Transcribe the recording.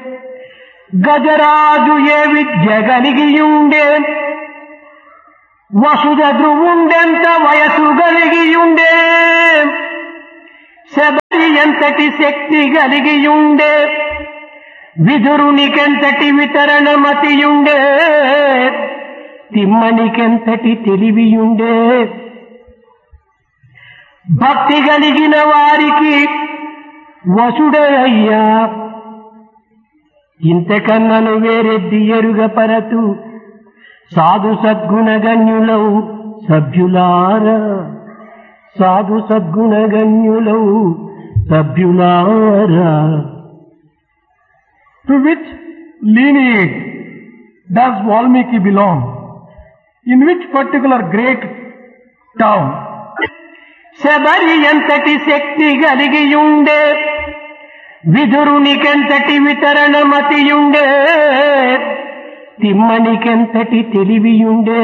గజరాజు ఏ విద్య కలిగియుండే వసుధ ధ్రువుండెంత వయసు కలిగియుండే శబరి ఎంతటి శక్తి కలిగియుండే విదురునికెంతటి వితరణమతియుండే తిమ్మనికెంతటి తెలివియుండే భక్తి కలిగిన వారికి వసుడే అయ్యా ఇంతకన్నను వేరెద్ది ఎరుగ పరతు సాధు సద్గుణగణ్యులవు సభ్యులారా సాధు సద్గుణగణ్యులవు సభ్యులారా To which lineage does Valmiki belong? In which particular great town? Sabari ఎంతటి శక్తి కలిగియుండే విదురునికెంతటి వితరణమతియుండే తిమ్మనికెంతటి తెలివియుండే